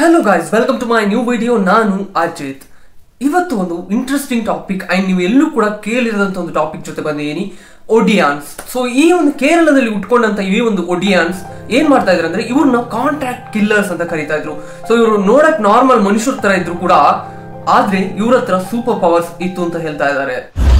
hello guys welcome to my new video ನಾನು ಅಜಿತ್ ಇವತ್ತು ಒಂದು ಇಂಟ್ರೆಸ್ಟಿಂಗ್ ಟಾಪಿಕ್ ಅಂಡ್ ನೀವು ಎಲ್ಲೂ ಕೂಡ ಕೇಳಿರದಂತ ಒಂದು ಟಾಪಿಕ್ ಜೊತೆ ಬಂದಿದ್ದೀನಿ ಒಡಿಯಾನ್ಸ್ ಸೊ ಈ ಒಂದು ಕೇರಳದಲ್ಲಿ ಉಟ್ಕೊಂಡಂತ ಈ ಒಂದು ಒಡಿಯಾನ್ಸ್ ಏನ್ ಮಾಡ್ತಾ ಇದ್ರು ಅಂದ್ರೆ ಇವ್ರನ್ನ ಕಾಂಟ್ರಾಕ್ಟ್ ಕಿಲ್ಲರ್ಸ್ ಅಂತ ಕರಿತಾ ಇದ್ರು ಸೊ ಇವರು ನೋಡಕ್ ನಾರ್ಮಲ್ ಮನುಷ್ಯರ ತರ ಇದ್ರು ಕೂಡ ಆದ್ರೆ ಇವ್ರ ಹತ್ರ ಸೂಪರ್ ಪವರ್ಸ್ ಇತ್ತು ಅಂತ ಹೇಳ್ತಾ ಇದ್ದಾರೆ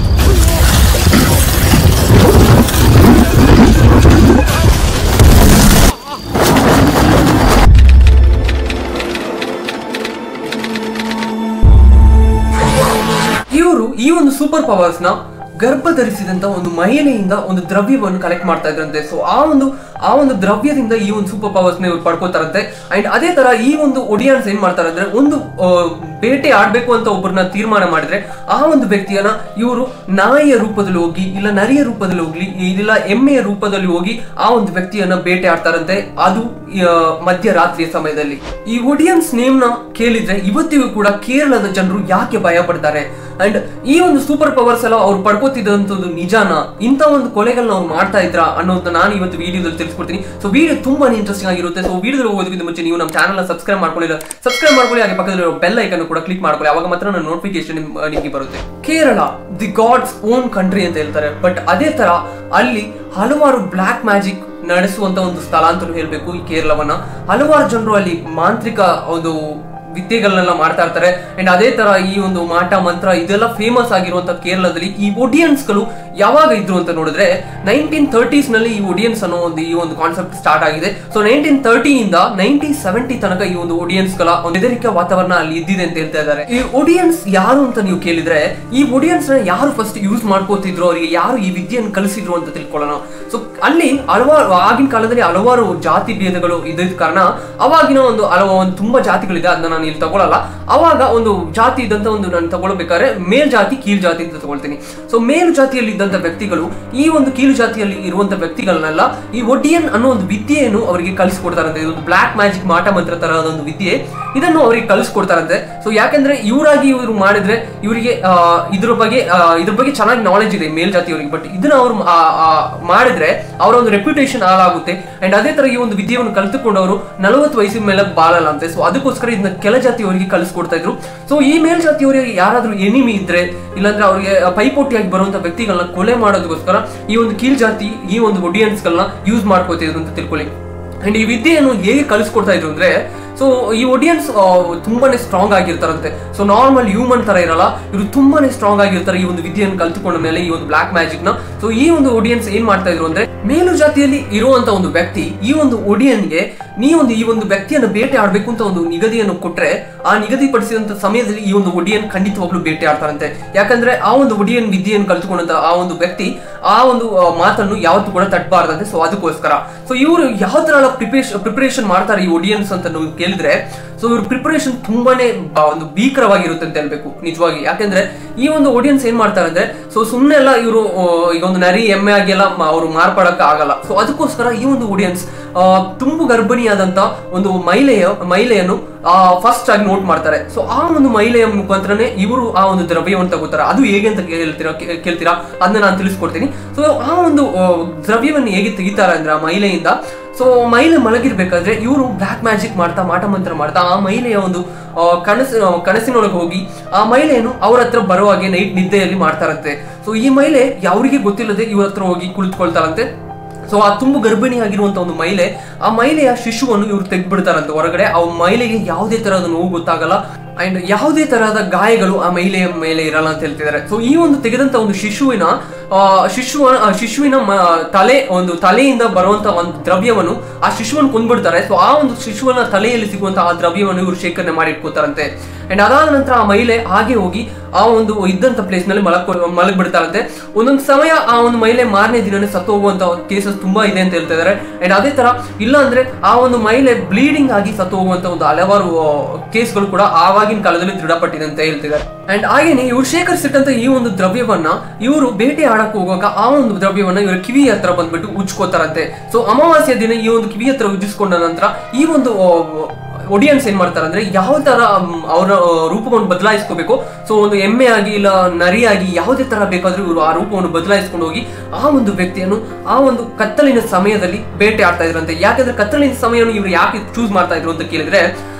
ಇವರು ಈ ಒಂದು ಸೂಪರ್ ಪವರ್ಸ್ ನ ಗರ್ಭ ಧರಿಸಿದಂತ ಒಂದು ಮಹಿಳೆಯಿಂದ ಒಂದು ದ್ರವ್ಯವನ್ನು ಕಲೆಕ್ಟ್ ಮಾಡ್ತಾ ಇದ್ರಂತೆ ಸೊ ಆ ಒಂದು ಆ ಒಂದು ದ್ರವ್ಯದಿಂದ ಈ ಒಂದು ಸೂಪರ್ ಪವರ್ಸ್ ನ ಇವ್ರು ಪಡ್ಕೋತಾರಂತೆ ಅಂಡ್ ಅದೇ ತರ ಈ ಒಂದು ಒಡಿಯನ್ಸ್ ಏನ್ ಮಾಡ್ತಾರೆ ಅಂದ್ರೆ ಒಂದು ಆ, ಬೇಟೆ ಆಡ್ಬೇಕು ಅಂತ ಒಬ್ಬರನ್ನ ತೀರ್ಮಾನ ಮಾಡಿದ್ರೆ ಆ ಒಂದು ವ್ಯಕ್ತಿಯನ್ನ ಇವರು ನಾಯಿಯ ರೂಪದಲ್ಲಿ ಹೋಗಿ ಇಲ್ಲ ನರಿಯ ರೂಪದಲ್ಲಿ ಹೋಗ್ಲಿ ಇಲ್ಲ ಎಮ್ಮೆಯ ರೂಪದಲ್ಲಿ ಹೋಗಿ ಆ ಒಂದು ವ್ಯಕ್ತಿಯನ್ನ ಬೇಟೆ ಆಡ್ತಾರಂತೆ ಅದು ಆ, ಮಧ್ಯರಾತ್ರಿಯ ಸಮಯದಲ್ಲಿ ಈ ಒಡಿಯನ್ಸ್ ನೇಮ್ ನ ಕೇಳಿದ್ರೆ ಇವತ್ತಿಗೂ ಕೂಡ ಕೇರಳದ ಜನರು ಯಾಕೆ ಭಯ ಪಡ್ತಾರೆ ಅಂಡ್ ಈ ಒಂದು ಸೂಪರ್ ಪವರ್ಸ್ ಎಲ್ಲ ಅವ್ರು ಪಡ್ಕೋತಿದ್ದಂಥದ್ದು ನಿಜಾನ ಇಂಥ ಒಂದು ಕೊಲೆಗಳನ್ನ ಅವ್ರು ಮಾಡ್ತಾ ಇದ್ರ ಅನ್ನೋದನ್ನ ನಾನು ಇವತ್ತು ವಿಡಿಯೋದಲ್ಲಿ ತಿಳಿಸ್ಕೊಡ್ತೀನಿ ಸೊ ವಿಡಿಯೋ ತುಂಬಾನೇ ಇಂಟ್ರೆಸ್ಟಿಂಗ್ ಆಗಿರುತ್ತೆ ಸೊ ವಿಡಿಯೋದಲ್ಲಿ ಹೋಗೋದಕ್ಕಿಂತ ಮುಂಚೆ ನೀವು ನಮ್ಮ ಚಾನಲ್ ಸಬ್ಸ್ಕ್ರೈಬ್ ಮಾಡ್ಕೊಳ್ಳಿಲ್ಲ ಸಬ್ಸ್ಕ್ರೈಬ್ ಮಾಡ್ಕೊಳ್ಳಿ ಹಾಗೆ ಪಕ್ಕದಲ್ಲಿರೋ ಬೆಲ್ ಐಕನ್ ಕೂಡ ಕ್ಲಿಕ್ ಮಾಡ್ಕೊಳ್ಳಿ ಅವಾಗ ಮಾತ್ರ ನನ್ನ ನೋಟಿಫಿಕೇಶನ್ ನಿಮಗೆ ಬರುತ್ತೆ Kerala the god's own country ಅಂತ ಹೇಳ್ತಾರೆ ಬಟ್ ಅದೇ ತರ ಅಲ್ಲಿ ಹಲವಾರು ಬ್ಲಾಕ್ ಮ್ಯಾಜಿಕ್ ನಡೆಸುವಂತ ಒಂದು ಸ್ಥಳ ಅಂತಲೂ ಹೇಳ್ಬೇಕು ಈ ಕೇರಳವನ್ನ ಹಲವಾರು ಜನರು ಅಲ್ಲಿ ಮಾಂತ್ರಿಕ ಒಂದು ವಿದ್ಯೆಗಳನ್ನೆಲ್ಲ ಮಾಡ್ತಾ ಇರ್ತಾರೆ ಅಂಡ್ ಅದೇ ತರ ಈ ಒಂದು ಮಾಟ ಮಂತ್ರ ಇದೆಲ್ಲ ಫೇಮಸ್ ಆಗಿರುವಂತ ಕೇರಳದಲ್ಲಿ ಈ ಒಡಿಯನ್ಸ್ ಗಳು ಯಾವಾಗ ಇದ್ರು ಅಂತ ನೋಡಿದ್ರೆ ನೈನ್ಟೀನ್ ತರ್ಟೀಸ್ ನಲ್ಲಿ ಈ ಒಡಿಯನ್ಸ್ ಅನ್ನೋ ಒಂದು ಈ ಒಂದು ಕಾನ್ಸೆಪ್ಟ್ ಸ್ಟಾರ್ಟ್ ಆಗಿದೆ ಸೊ ನೈನ್ಟೀನ್ ತರ್ಟಿಯಿಂದ ನೈನ್ಟೀನ್ ಸೆವೆಂಟಿ ತನಕ ಈ ಒಂದು ಒಡಿಯನ್ಸ್ ಗಳ ಒಂದು ಹೆದರಿಕೆ ವಾತಾವರಣ ಅಲ್ಲಿ ಇದ್ದಿದೆ ಅಂತ ಹೇಳ್ತಾ ಇದ್ದಾರೆ ಈ ಒಡಿಯನ್ಸ್ ಯಾರು ಅಂತ ನೀವು ಕೇಳಿದ್ರೆ ಈ ಒಡಿಯನ್ಸ್ ನ ಯಾರು ಫಸ್ಟ್ ಯೂಸ್ ಮಾಡ್ಕೋತಿದ್ರು ಅವರಿಗೆ ಯಾರು ಈ ವಿದ್ಯೆಯನ್ನು ಕಲಿಸಿದ್ರು ಅಂತ ತಿಳ್ಕೊಳ್ಳೋಣ ಸೊ ಅಲ್ಲಿ ಹಲವಾರು ಆಗಿನ ಕಾಲದಲ್ಲಿ ಹಲವಾರು ಜಾತಿ ಭೇದಗಳು ಇದ್ದ ಕಾರಣ ಅವಾಗಿನ ಒಂದು ಹಲವು ಒಂದು ತುಂಬಾ ಜಾತಿಗಳಿದೆ ಅದನ್ನ ನಾನು ಇಲ್ಲಿ ತಗೊಳಲ್ಲ ಅವಾಗ ಒಂದು ಜಾತಿ ಇದ್ದಂತ ಒಂದು ನಾನು ತಗೊಳ್ಬೇಕಾದ್ರೆ ಮೇಲ್ ಜಾತಿ ಕೀಳ್ ಜಾತಿ ಅಂತ ತಗೊಳ್ತೀನಿ ಸೊ ಮೇಲು ಜಾತಿಯಲ್ಲಿ ಇದ್ದಂತ ವ್ಯಕ್ತಿಗಳು ಈ ಒಂದು ಕೀಳು ಜಾತಿಯಲ್ಲಿ ಇರುವಂತ ವ್ಯಕ್ತಿಗಳನ್ನೆಲ್ಲ ಈ ಒಡಿಯನ್ ಅನ್ನೋ ಒಂದು ವಿದ್ಯೆಯನ್ನು ಅವರಿಗೆ ಕಲಿಸ್ಕೊಡ್ತಾರಂತೆ ಇದೊಂದು ಬ್ಲಾಕ್ ಮ್ಯಾಜಿಕ್ ಮಾಟ ಮಂತ್ರ ತರಹದ ಒಂದು ವಿದ್ಯೆ ಇದನ್ನು ಅವರಿಗೆ ಕಲಿಸ್ಕೊಡ್ತಾರಂತೆ ಸೊ ಯಾಕಂದ್ರೆ ಇವರಾಗಿ ಇವರು ಮಾಡಿದ್ರೆ ಇವರಿಗೆ ಆ, ಇದ್ರ ಬಗ್ಗೆ ಆ, ಇದ್ರ ಬಗ್ಗೆ ಚೆನ್ನಾಗಿ ನಾಲೆಜ್ ಇದೆ ಮೇಲ್ಜಾತಿಯವರಿಗೆ ಬಟ್ ಇದನ್ನ ಅವರು ಮಾಡಿದ್ರೆ ಅವರ ಒಂದು ರೆಪ್ಯುಟೇಷನ್ ಹಾಳಾಗುತ್ತೆ ಅಂಡ್ ಅದೇ ತರ ಈ ಒಂದು ವಿದ್ಯೆಯನ್ನು ಕಲಿತುಕೊಂಡು ಅವರು ನಲವತ್ತು ವಯಸ್ಸಿನ ಮೇಲೆ ಬಾಳಲ್ಲ ಅಂತೆ ಸೊ ಅದಕ್ಕೋಸ್ಕರ ಇದನ್ನ ಕೆಲ ಜಾತಿಯವರಿಗೆ ಕಲಿಸ್ಕೊಡ್ತಾ ಇದ್ರು ಸೊ ಈ ಮೇಲ್ಜಾತಿಯವರಿಗೆ ಯಾರಾದ್ರೂ ಎನಿಮಿ ಇದ್ರೆ ಇಲ್ಲಾಂದ್ರೆ ಅವರಿಗೆ ಪೈಪೋಟಿಯಾಗಿ ಬರುವಂತ ವ್ಯಕ್ತಿಗಳನ್ನ ಕೊಲೆ ಮಾಡೋದಕ್ಕೋಸ್ಕರ ಈ ಒಂದು ಕೀಳ್ ಜಾತಿ ಈ ಒಂದು ಒಡಿಯನ್ಸ್ ಗಳನ್ನ ಯೂಸ್ ಮಾಡ್ಕೋತಿದ್ರು ಅಂತ ತಿಳ್ಕೊಳ್ಳಿ ಅಂಡ್ ಈ ವಿದ್ಯೆಯನ್ನು ಹೇಗೆ ಕಲಿಸ್ಕೊಡ್ತಾ ಇದ್ರು ಅಂದ್ರೆ ಸೊ ಈ ಒಡಿಯನ್ಸ್ ತುಂಬಾನೇ ಸ್ಟ್ರಾಂಗ್ ಆಗಿರ್ತಾರಂತೆ ಸೊ ನಾರ್ಮಲ್ ಹ್ಯೂಮನ್ ತರ ಇರಲ್ಲ ಇವರು ತುಂಬಾನೇ ಸ್ಟ್ರಾಂಗ್ ಆಗಿರ್ತಾರೆ ಈ ಒಂದು ವಿದ್ಯೆಯನ್ನು ಕಲ್ತುಕೊಂಡ ಮೇಲೆ ಈ ಒಂದು ಬ್ಲಾಕ್ ಮ್ಯಾಜಿಕ್ ನ ಸೊ ಈ ಒಂದು ಒಡಿಯನ್ಸ್ ಏನ್ ಮಾಡ್ತಾ ಇದ್ರು ಅಂದ್ರೆ ಮೇಲು ಜಾತಿಯಲ್ಲಿ ಇರುವಂತ ಒಂದು ವ್ಯಕ್ತಿ ಈ ಒಂದು ಒಡಿಯನ್ಗೆ ನೀ ಒಂದು ಈ ಒಂದು ವ್ಯಕ್ತಿಯನ್ನು ಬೇಟೆ ಆಡ್ಬೇಕು ಅಂತ ಒಂದು ನಿಗದಿಯನ್ನು ಕೊಟ್ರೆ ಆ ನಿಗದಿಪಡಿಸಿದಂತ ಸಮಯದಲ್ಲಿ ಈ ಒಂದು ಒಡಿಯನ್ ಖಂಡಿತವಾಗ್ಲೂ ಬೇಟೆ ಆಡ್ತಾರಂತೆ ಯಾಕಂದ್ರೆ ಆ ಒಂದು ಒಡಿಯನ್ ವಿದ್ಯೆಯನ್ನು ಕಲ್ತುಕೊಂಡಂತ ಆ ಒಂದು ವ್ಯಕ್ತಿ ಆ ಒಂದು ಆ, ಮಾತನ್ನು ಯಾವತ್ತೂ ಕೂಡ ತಟ್ಟಬಾರ್ದಂತೆ ಸೊ ಅದಕ್ಕೋಸ್ಕರ ಸೊ ಇವರು ಯಾವ ತರ ಎಲ್ಲ ಪ್ರಿಪೇಷನ್ ಪ್ರಿಪರೇಷನ್ ಮಾಡ್ತಾರೆ ಈ ಒಡಿಯನ್ಸ್ ಅಂತ ನೀವು ಕೇಳಿದ್ರೆ ಸೊ ಇವ್ರ ಪ್ರಿಪರೇಷನ್ ತುಂಬಾನೇ ಆ, ಒಂದು ಭೀಕರವಾಗಿರುತ್ತೆ ಅಂತ ಹೇಳ್ಬೇಕು ನಿಜವಾಗಿ ಯಾಕಂದ್ರೆ ಈ ಒಂದು ಒಡಿಯನ್ಸ್ ಏನ್ ಮಾಡ್ತಾರೆ ಅಂದ್ರೆ ಸೊ ಸುಮ್ಮನೆ ಎಲ್ಲ ಇವರು ಈಗ ಒಂದು ನರಿ ಎಮ್ಮೆ ಆಗಿ ಎಲ್ಲ ಅವರು ಮಾರ್ಪಡಕ್ಕೆ ಆಗಲ್ಲ ಸೊ ಅದಕ್ಕೋಸ್ಕರ ಈ ಒಂದು ಒಡಿಯನ್ಸ್ ತುಂಬು ಗರ್ಭಿಣಿಯಾದಂತ ಒಂದು ಮಹಿಳೆಯ ಮಹಿಳೆಯನ್ನು ಫಸ್ಟ್ ಆಗಿ ನೋಟ್ ಮಾಡ್ತಾರೆ ಸೊ ಆ ಒಂದು ಮಹಿಳೆಯ ಮುಖಾಂತರನೇ ಇವರು ಆ ಒಂದು ದ್ರವ್ಯವನ್ನು ತಗೋತಾರೆ ಅದು ಹೇಗೆ ಅಂತ ಕೇಳ್ತೀರಾ ಕೇ- ಕೇಳ್ತೀರಾ ಅದನ್ನ ನಾನು ತಿಳಿಸ್ಕೊಡ್ತೀನಿ ಸೊ ಆ ಒಂದು ಆ, ದ್ರವ್ಯವನ್ನು ಹೇಗೆ ತೆಗಿತಾರೆ ಅಂದ್ರೆ ಆ ಮಹಿಳೆಯಿಂದ ಸೊ ಮಹಿಳೆ ಮಲಗಿರ್ಬೇಕಾದ್ರೆ ಇವರು ಬ್ಲಾಕ್ ಮ್ಯಾಜಿಕ್ ಮಾಡ್ತಾ ಮಾಟ ಮಂತ್ರ ಮಾಡ್ತಾ ಆ ಮಹಿಳೆಯ ಒಂದು ಆ, ಕನಸು ಆ, ಕನಸಿನೊಳಗೆ ಹೋಗಿ ಆ ಮಹಿಳೆಯನ್ನು ಅವ್ರ ಹತ್ರ ಬರೋ ಹಾಗೆ ನೈಟ್ ನಿದ್ದೆಯಲ್ಲಿ ಮಾಡ್ತಾರಂತೆ ಸೊ ಈ ಮಹಿಳೆ ಯಾವ್ರಿಗೆ ಗೊತ್ತಿಲ್ಲದೆ ಇವ್ರ ಹತ್ರ ಹೋಗಿ ಕುಳಿತುಕೊಳ್ತಾರಂತೆ ಸೊ ಆ ತುಂಬು ಗರ್ಭಿಣಿ ಆಗಿರುವಂತ ಒಂದು ಮಹಿಳೆ ಆ ಮಹಿಳೆಯ ಶಿಶುವನ್ನು ಇವ್ರು ತೆಗ್ದ್ಬಿಡ್ತಾರಂತೆ ಹೊರಗಡೆ ಆ ಮಹಿಳೆಗೆ ಯಾವುದೇ ತರಹದ ನೋವು ಗೊತ್ತಾಗಲ್ಲ ಅಂಡ್ ಯಾವುದೇ ತರಹದ ಗಾಯಗಳು ಆ ಮಹಿಳೆಯ ಮೇಲೆ ಇರಲ್ಲ ಅಂತ ಹೇಳ್ತಿದ್ದಾರೆ ಸೊ ಈ ಒಂದು ತೆಗೆದಂತ ಒಂದು ಶಿಶುವಿನ ಆ, ಶಿಶುವ ಆ ಶಿಶುವಿನ ಮ- ತಲೆ ಒಂದು ತಲೆಯಿಂದ ಬರುವಂತ ಒಂದು ದ್ರವ್ಯವನ್ನು ಆ ಶಿಶುವನ್ನು ಕೊಂದ್ಬಿಡ್ತಾರೆ ಸೊ ಆ ಒಂದು ಶಿಶುವನ ತಲೆಯಲ್ಲಿ ಸಿಗುವಂತ ಆ ದ್ರವ್ಯವನ್ನು ಇವರು ಶೇಖರಣೆ ಮಾಡಿ ಇಟ್ಕೋತಾರಂತೆ ಅಂಡ್ ಅದಾದ ನಂತರ ಆ ಮಹಿಳೆ ಹಾಗೆ ಹೋಗಿ ಆ ಒಂದು ಇದ್ದಂತ ಪ್ಲೇಸ್ ನಲ್ಲಿ ಮಲಗ್ ಮಲಗ್ ಬಿಡ್ತಾರಂತೆ ಒಂದೊಂದು ಸಮಯ ಆ ಒಂದು ಮಹಿಳೆ ಮಾರನೇ ದಿನನೇ ಸತ್ತು ಹೋಗುವಂತ ಕೇಸಸ್ ತುಂಬಾ ಇದೆ ಅಂತ ಹೇಳ್ತಾ ಇದಾರೆ ಅಂಡ್ ಅದೇ ತರ ಇಲ್ಲ ಅಂದ್ರೆ ಆ ಒಂದು ಮಹಿಳೆ ಬ್ಲೀಡಿಂಗ್ ಆಗಿ ಸತ್ತು ಹೋಗುವಂತ ಒಂದು ಹಲವಾರು ಕೇಸ್ಗಳು ಕೂಡ ಆವಾಗಿನ ಕಾಲದಲ್ಲಿ ದೃಢಪಟ್ಟಿದೆ ಅಂತ ಹೇಳ್ತಿದ್ದಾರೆ ಅಂಡ್ ಹಾಗೇನೆ ಇವ್ರು ಶೇಖರಿಸಿಟ್ಟಂತ ಈ ಒಂದು ದ್ರವ್ಯವನ್ನ ಇವರು ಬೇಟೆ ಆಡಕ್ ಹೋಗುವಾಗ ಆ ಒಂದು ದ್ರವ್ಯವನ್ನ ಇವರ ಕಿವಿ ಹತ್ರ ಬಂದ್ಬಿಟ್ಟು ಉಜ್ಕೋತಾರಂತೆ ಸೊ ಅಮಾವಾಸ್ಯ ದಿನ ಈ ಒಂದು ಕಿವಿ ಹತ್ರ ಉಜ್ಜಿಸ್ಕೊಂಡ ನಂತರ ಈ ಒಂದು ಆ, ಒಡಿಯನ್ಸ್ ಏನ್ ಮಾಡ್ತಾರೆ ಅಂದ್ರೆ ಯಾವ ತರ ಮ್, ಅವರ ಆ, ರೂಪವನ್ನು ಬದಲಾಯಿಸ್ಕೋಬೇಕು ಸೊ ಒಂದು ಎಮ್ಮೆ ಆಗಿ ಇಲ್ಲ ನರಿಯಾಗಿ ಯಾವುದೇ ತರ ಬೇಕಾದ್ರೂ ಇವರು ಆ ರೂಪವನ್ನು ಬದಲಾಯಿಸ್ಕೊಂಡು ಹೋಗಿ ಆ ಒಂದು ವ್ಯಕ್ತಿಯನ್ನು ಆ ಒಂದು ಕತ್ತಲಿನ ಸಮಯದಲ್ಲಿ ಬೇಟೆ ಆಡ್ತಾ ಇದ್ರಂತೆ ಯಾಕಂದ್ರೆ ಕತ್ತಲಿನ ಸಮಯವನ್ನು ಇವರು ಯಾಕೆ ಚೂಸ್ ಮಾಡ್ತಾ ಇದ್ರು ಅಂತ ಕೇಳಿದ್ರೆ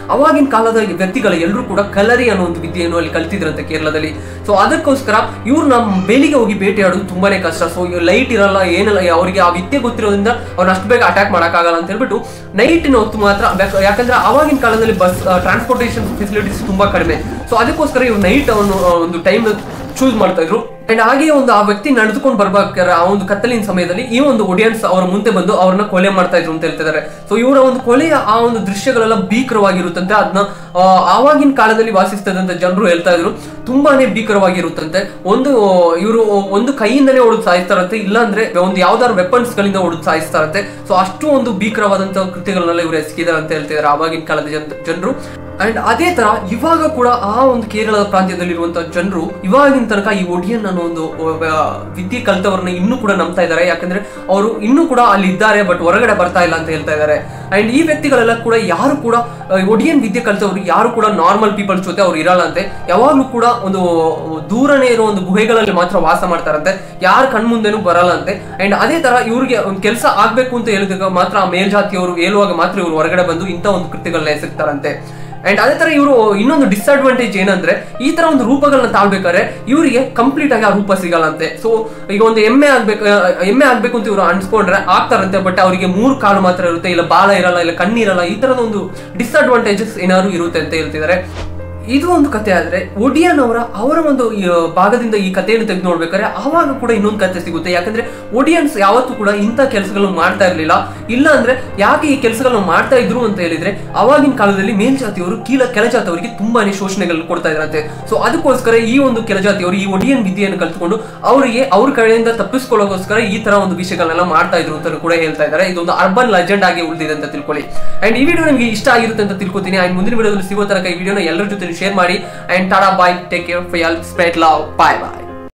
ಅವಾಗಿನ ಕಾಲದ ವ್ಯಕ್ತಿಗಳ ಎಲ್ಲರೂ ಕೂಡ ಕಲರಿ ಅನ್ನೋ ಒಂದು ವಿದ್ಯೆಯನ್ನು ಅಲ್ಲಿ ಕಲ್ತಿದ್ರಂತೆ ಕೇರಳದಲ್ಲಿ ಸೊ ಅದಕ್ಕೋಸ್ಕರ ಇವ್ರು ನಮ್ಮ ಬೇಲಿಗೆ ಹೋಗಿ ಬೇಟೆಯಾಡೋದು ತುಂಬಾನೇ ಕಷ್ಟ ಸೊ ಲೈಟ್ ಇರಲ್ಲ ಏನಲ್ಲ ಅವರಿಗೆ ಆ ವಿದ್ಯೆ ಗೊತ್ತಿರೋದ್ರಿಂದ ಅವ್ರನ್ನ ಅಷ್ಟು ಬೇಗ ಅಟ್ಯಾಕ್ ಮಾಡೋಕ್ಕಾಗಲ್ಲ ಅಂತ ಹೇಳ್ಬಿಟ್ಟು ನೈಟಿನ ಹೊತ್ತು ಮಾತ್ರ ಬೇಕ- ಯಾಕಂದ್ರೆ ಅವಾಗಿನ ಕಾಲದಲ್ಲಿ ಬಸ್ ಟ್ರಾನ್ಸ್ಪೋರ್ಟೇಷನ್ ಫೆಸಿಲಿಟೀಸ್ ತುಂಬಾ ಕಡಿಮೆ ಸೊ ಅದಕ್ಕೋಸ್ಕರ ಇವ್ರು ನೈಟ್ ಅವನು ಒಂದು ಟೈಮ್ ಚೂಸ್ ಮಾಡ್ತಾ ಇದ್ರು ಅಂಡ್ ಹಾಗೆ ಒಂದು ಆ ವ್ಯಕ್ತಿ ನಡೆದುಕೊಂಡು ಬರ್ಬೇಕಾದ್ರೆ ಆ ಒಂದು ಕತ್ತಲಿನ ಸಮಯದಲ್ಲಿ ಈ ಒಂದು ಒಡಿಯನ್ಸ್ ಅವರ ಮುಂದೆ ಬಂದು ಅವ್ರನ್ನ ಕೊಲೆ ಮಾಡ್ತಾ ಇದ್ರು ಅಂತ ಹೇಳ್ತಿದ್ದಾರೆ ಸೊ ಇವರ ಒಂದು ಕೊಲೆಯ ಆ ಒಂದು ದೃಶ್ಯಗಳೆಲ್ಲ ಭೀಕರವಾಗಿರುತ್ತಂತೆ ಅದನ್ನ ಆವಾಗಿನ ಕಾಲದಲ್ಲಿ ವಾಸಿಸ್ತದಂತ ಜನರು ಹೇಳ್ತಾ ಇದ್ರು ತುಂಬಾನೇ ಭೀಕರವಾಗಿರುತ್ತಂತೆ ಒಂದು ಇವರು ಒಂದು ಕೈಯಿಂದನೇ ಹೊಡೆದು ಸಾಯಿಸ್ತಾರಂತೆ ಇಲ್ಲಾಂದ್ರೆ ಒಂದು ಯಾವ್ದಾದ್ರು ವೆಪನ್ಸ್ ಗಳಿಂದ ಹೊಡೆದು ಸಾಯಿಸ್ತಾರಂತೆ ಸೊ ಅಷ್ಟು ಒಂದು ಭೀಕರವಾದಂತಹ ಕೃತ್ಯಗಳನ್ನೆಲ್ಲ ಇವರು ಎಸಗಿದಾರೆ ಅಂತ ಹೇಳ್ತಿದ್ದಾರೆ ಆವಾಗಿನ ಕಾಲದ ಜನರು ಅಂಡ್ ಅದೇ ತರ ಇವಾಗ ಕೂಡ ಆ ಒಂದು ಕೇರಳದ ಪ್ರಾಂತ್ಯದಲ್ಲಿರುವಂತಹ ಜನರು ಇವಾಗಿನ ತನಕ ಈ ಒಡಿಯನ್ ಅನ್ನೋ ಒಂದು ಆ, ವಿದ್ಯೆ ಕಲಿತವ್ರನ್ನ ಇನ್ನೂ ಕೂಡ ನಂಬ್ತಾ ಇದ್ದಾರೆ ಯಾಕಂದ್ರೆ ಅವರು ಇನ್ನೂ ಕೂಡ ಅಲ್ಲಿ ಇದ್ದಾರೆ ಬಟ್ ಹೊರಗಡೆ ಬರ್ತಾ ಇಲ್ಲ ಅಂತ ಹೇಳ್ತಾ ಇದ್ದಾರೆ ಅಂಡ್ ಈ ವ್ಯಕ್ತಿಗಳೆಲ್ಲ ಕೂಡ ಯಾರು ಕೂಡ ಆ, ಒಡಿಯನ್ ವಿದ್ಯೆ ಕಲಿತವ್ರು ಯಾರು ಕೂಡ ನಾರ್ಮಲ್ ಪೀಪಲ್ಸ್ ಜೊತೆ ಅವ್ರು ಇರಲ್ಲ ಅಂತೆ ಯಾವಾಗ್ಲೂ ಕೂಡ ಒಂದು ದೂರನೇ ಇರೋ ಒಂದು ಗುಹೆಗಳಲ್ಲಿ ಮಾತ್ರ ವಾಸ ಮಾಡ್ತಾರಂತೆ ಯಾರ ಕಣ್ಮುಂದೆನೂ ಬರಲ್ಲ ಅಂತೆ ಅಂಡ್ ಅದೇ ತರ ಇವ್ರಿಗೆ ಒಂದು ಕೆಲಸ ಆಗ್ಬೇಕು ಅಂತ ಹೇಳಿದಾಗ ಮಾತ್ರ ಆ ಮೇಲ್ಜಾತಿಯವರು ಹೇಳುವಾಗ ಮಾತ್ರ ಇವ್ರು ಹೊರಗಡೆ ಬಂದು ಇಂಥ ಒಂದು ಕೃತ್ಯಗಳನ್ನ ಎಸಗ್ತಾರಂತೆ ಅಂಡ್ ಅದೇ ತರ ಇವರು ಇನ್ನೊಂದು ಡಿಸ್ಅಡ್ವಾಂಟೇಜ್ ಏನಂದ್ರೆ ಈ ತರ ಒಂದು ರೂಪಗಳನ್ನ ತಾಳ್ಬೇಕಾದ್ರೆ ಇವರಿಗೆ ಕಂಪ್ಲೀಟ್ ಆಗಿ ಆ ರೂಪ ಸಿಗಲ್ಲಂತೆ ಸೊ ಈಗ ಒಂದು ಎಮ್ಮೆ ಆಗ್ಬೇಕು ಆ, ಎಮ್ಮೆ ಆಗ್ಬೇಕು ಅಂತ ಇವರು ಅನ್ಸ್ಕೊಂಡ್ರೆ ಆಗ್ತಾರಂತೆ ಬಟ್ ಅವರಿಗೆ ಮೂರು ಕಾಲು ಮಾತ್ರ ಇರುತ್ತೆ ಇಲ್ಲ ಬಾಲ ಇರಲ್ಲ ಇಲ್ಲ ಕಣ್ಣಿರಲ್ಲ ಈ ತರದ ಒಂದು ಡಿಸ್ಅಡ್ವಾಂಟೇಜಸ್ ಏನಾದ್ರು ಇರುತ್ತೆ ಅಂತ ಹೇಳ್ತಿದ್ದಾರೆ ಇದು ಒಂದು ಕತೆ ಆದ್ರೆ ಒಡಿಯನ್ ಅವರ ಅವರ ಒಂದು ಈ, ಆ, ಭಾಗದಿಂದ ಈ ಕಥೆಯನ್ನು ತೆಗೆದು ನೋಡ್ಬೇಕಾದ್ರೆ ಆವಾಗ ಕೂಡ ಇನ್ನೊಂದು ಕತೆ ಸಿಗುತ್ತೆ ಯಾಕಂದ್ರೆ ಒಡಿಯನ್ಸ್ ಯಾವತ್ತೂ ಕೂಡ ಇಂಥ ಕೆಲಸಗಳನ್ನು ಮಾಡ್ತಾ ಇರಲಿಲ್ಲ ಇಲ್ಲ ಅಂದ್ರೆ ಯಾಕೆ ಈ ಕೆಲಸಗಳನ್ನು ಮಾಡ್ತಾ ಇದ್ರು ಅಂತ ಹೇಳಿದ್ರೆ ಅವಾಗಿನ ಕಾಲದಲ್ಲಿ ಮೇಲ್ಜಾತಿಯವರು ಕೀಳ ಕೆಳಜಾತಿಯವರಿಗೆ ತುಂಬಾನೇ ಶೋಷಣೆಗಳನ್ನು ಕೊಡ್ತಾ ಇದ್ರಂತೆ ಸೊ ಅದಕ್ಕೋಸ್ಕರ ಈ ಒಂದು ಕೆಳಜಾತಿಯವರು ಈ ಒಡಿಯನ್ ವಿದ್ಯೆಯನ್ನು ಕಲ್ತ್ಕೊಂಡು ಅವರಿಗೆ ಅವ್ರ ಕಡೆಯಿಂದ ತಪ್ಪಿಸ್ಕೊಳ್ಳೋಕೋಸ್ಕರ ಈ ತರ ಒಂದು ವಿಷಯಗಳನ್ನೆಲ್ಲ ಮಾಡ್ತಾ ಇದ್ರು ಅಂತ ಕೂಡ ಹೇಳ್ತಾ ಇದ್ದಾರೆ ಇದೊಂದು ಅರ್ಬನ್ ಲೆಜೆಂಡ್ ಆಗಿ ಉಳಿದಿದೆ ಅಂತ ತಿಳ್ಕೊಳ್ಳಿ ಅಂಡ್ ಈ ವಿಡಿಯೋ ನಿಮಗೆ ಇಷ್ಟ ಆಗಿರುತ್ತೆ ಅಂತ ತಿಳ್ಕೊತೀನಿ ಅಂಡ್ ಮುಂದಿನ ವಿಡಿಯೋದಲ್ಲಿ ಸಿಗೋ ತನಕ ಈ ವಿಡಿಯೋನ ಎಲ್ಲರ ಜೊತೆ ಶೇರ್ ಮಾಡಿ and tada bye take care ಫೈ ಆಲ್ ಸ್ಪ್ರೆಡ್ ಲವ್ ಬಾಯ್ ಬಾಯ್